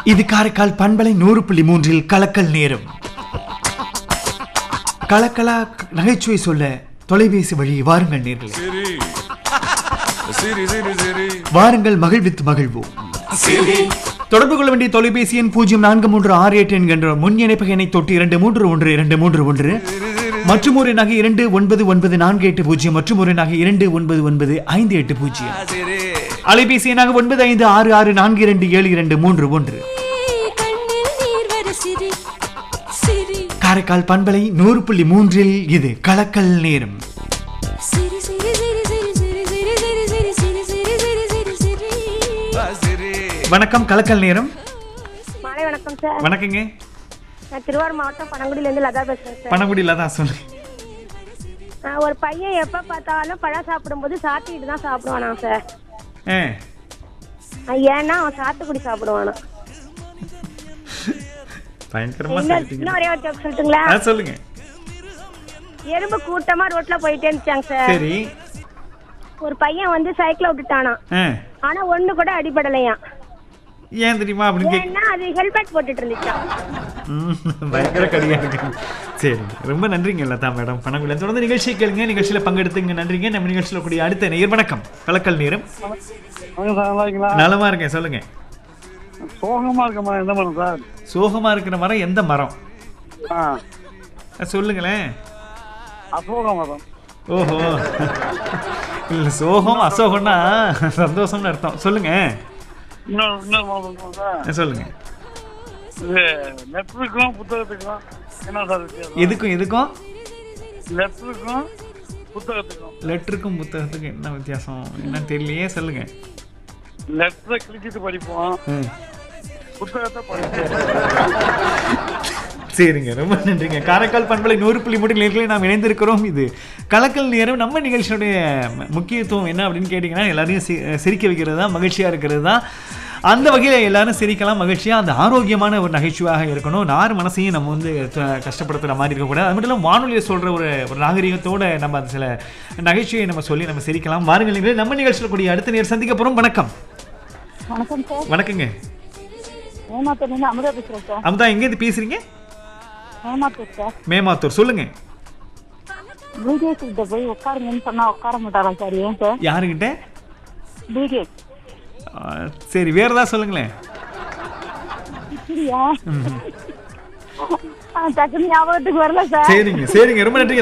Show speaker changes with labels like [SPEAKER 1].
[SPEAKER 1] இது காரைக்கால் பண்பலை நூறு புள்ளி மூன்றில் கலக்கல் நேரம் கலக்கலா நகைச்சுவை சொல்ல தொலைபேசி வழி வாருங்கள் நேர்களே
[SPEAKER 2] சிரி சிரி சிரி சிரி
[SPEAKER 1] வாருங்கள் மகிழ்வித்து மகிழ்வோம் தொடர்பு கொள்ள வேண்டிய தொலைபேசி எண் பூஜ்ஜியம் நான்கு மூன்று ஆறு எட்டு என்கின்ற முன் இணைப்பு எண்ணை தொட்டு இரண்டு மூன்று ஒன்று இரண்டு மூன்று ஒன்று மற்றும் ஒரு நகை இரண்டு ஒன்பது ஒன்பது நான்கு எட்டு பூஜ்ஜியம் மற்றும் ஒரு நகை இரண்டு ஒன்பது ஒன்பது ஐந்து எட்டு பூஜ்ஜியம்
[SPEAKER 2] சிரி
[SPEAKER 1] அலைபேசி எண்ணாக ஒன்பது ஐந்து ஆறு ஆறு நான்கு இரண்டு ஏழு இரண்டு மூன்று ஒன்று
[SPEAKER 3] கண்ணில் நீர் வர சிரி சிரி
[SPEAKER 1] காரைக்கால் பண்பலை நூறு புள்ளி மூன்றில் இது கலக்கல் நேரம்
[SPEAKER 3] சிரி சிரி சிரி சிரி சிரி சிரி சிரி சிரி சிரி சிரி சிரி சிரி சிரி
[SPEAKER 2] சிரி
[SPEAKER 1] வணக்கம் கலக்கல் நேரம்
[SPEAKER 4] மாலை வணக்கம் சார்
[SPEAKER 1] வணக்கங்க
[SPEAKER 4] நான் திருவாரூர் மாவட்டம் பனங்குடியிலேருந்து லதா பேசுறேன் சார்
[SPEAKER 1] பணமுடியில தான் சொல்லுங்க
[SPEAKER 4] ஆ, ஒரு பையன் எப்ப பார்த்தாலும் பழம் சாப்பிடும்போது சாத்திட்டு தான் சாப்பிடுவானா சார்
[SPEAKER 1] ஆ
[SPEAKER 4] ஆ, ஏன்னா அவன் சாத்துக்குடி சாப்பிடுவானா
[SPEAKER 1] பயங்கரமா
[SPEAKER 4] இன்னும்
[SPEAKER 1] சொல்லிட்டீங்க
[SPEAKER 4] இன்னும் ஒரே ஒரு ஜோக் சொல்லட்டுங்களா
[SPEAKER 1] ஆ, சொல்லுங்க
[SPEAKER 4] எறும்பு கூட்டமா ரோட்ல போயிட்டே இருந்துச்சாங்க சார்
[SPEAKER 1] சரி
[SPEAKER 4] ஒரு பையன் வந்து சைக்கிள விட்டுட்டானா
[SPEAKER 1] ஆ
[SPEAKER 4] ஆனா ஒண்ணு கூட அடிபடலையா
[SPEAKER 1] ஏன் தெரியுமா அப்படின்னு கேட்க
[SPEAKER 4] ஏன்னா அது ஹெல்மெட் போட்டுட்டு இருந்துச்சான்
[SPEAKER 1] ம், பயங்கர கடியா இருக்கு சரி ரொம்ப நன்றிங்க லதா மேடம் பணங்குள்ள தொடர்ந்து நிகழ்ச்சியை கேளுங்க நிகழ்ச்சியில பங்கெடுத்துங்க நன்றிங்க நம்ம நிகழ்ச்சியில கூடிய அடுத்த நேர் வணக்கம் கலக்கல் நேரம்
[SPEAKER 5] வணக்கம் சார் நல்லா இருக்கீங்களா
[SPEAKER 1] நலமா இருக்கேன் சொல்லுங்க
[SPEAKER 5] சோகமா இருக்கமா என்ன பண்ணும் சார்
[SPEAKER 1] சோகமா இருக்கிற மரம் எந்த மரம்
[SPEAKER 5] ஆ
[SPEAKER 1] ஆ, சொல்லுங்களேன்
[SPEAKER 5] அசோக மரம்
[SPEAKER 1] ஓஹோ இல்ல சோகம் அசோகம்னா சந்தோஷம்னு அர்த்தம் சொல்லுங்க
[SPEAKER 5] இன்னொரு இன்னொரு மரம் சொல்லுங்க சார்
[SPEAKER 1] ஆ, சொல்லுங்க
[SPEAKER 5] இது லெட்டருக்கும் புத்தகத்துக்கும் என்ன சார் வித்தியாசம்
[SPEAKER 1] எதுக்கும் எதுக்கும்
[SPEAKER 5] லெட்டருக்கும் புத்தகத்துக்கும்
[SPEAKER 1] லெட்டருக்கும் புத்தகத்துக்கும் என்ன வித்தியாசம் என்ன தெரியலையே சொல்லுங்க
[SPEAKER 5] லெட்டரை கிழிச்சிட்டு படிப்போம்
[SPEAKER 1] ம்.
[SPEAKER 5] புத்தகத்தை படிப்போம்
[SPEAKER 1] சரிங்க ரொம்ப நன்றிங்க காரைக்கால் பண்பலை நூறு புள்ளி மூன்று நேர்களை நாம் இணைந்திருக்கிறோம் இது கலக்கல் நேரம் நம்ம நிகழ்ச்சியுடைய ம- முக்கியத்துவம் என்ன அப்படின்னு கேட்டிங்கன்னா எல்லாரையும் சி- சிரிக்க வைக்கிறது தான் மகிழ்ச்சியாக இருக்கிறது தான் அந்த வகையில் எல்லாரும் சிரிக்கலாம் மகிழ்ச்சியாக அந்த ஆரோக்கியமான ஒரு நகைச்சுவையாக இருக்கணும் நார் மனசையும் நம்ம வந்து த- கஷ்டப்படுத்துகிற மாதிரி இருக்கக்கூடாது அது மட்டும் இல்லாமல் வானொலியை சொல்கிற ஒரு ஒரு நாகரிகத்தோட நம்ம அந்த சில நகைச்சுவையை நம்ம சொல்லி நம்ம சிரிக்கலாம் வாருங்கள் நீங்களே நம்ம நிகழ்ச்சியில் கூடிய அடுத்த நேர் சந்திக்க போகிறோம் வணக்கம்
[SPEAKER 6] வணக்கம் சார்
[SPEAKER 1] வணக்கங்க
[SPEAKER 6] ஏமாத்தூர்லேருந்து அமுதா பேசுகிறேன் சார்
[SPEAKER 1] அமுதா எங்கேருந்து பேசுகிறீங்க
[SPEAKER 6] ஏமாத்தூர் சார்
[SPEAKER 1] மேமாத்தூர் சொல்லுங்கள்
[SPEAKER 6] பிடிஎஸ் கிட்ட போய் உட்காருங்கன்னு சொன்னா உட்கார மாட்டாரா சார் ஏன் சார்
[SPEAKER 1] யாருக்கிட்ட
[SPEAKER 6] பிடிஎஸ்
[SPEAKER 1] ஆ, சரி வேற ஏதாவது சொல்லுங்களேன்
[SPEAKER 6] சரியா டக்குன்னு ஞாபகத்துக்கு வரல சார்
[SPEAKER 1] சரிங்க சரிங்க ரொம்ப நன்றி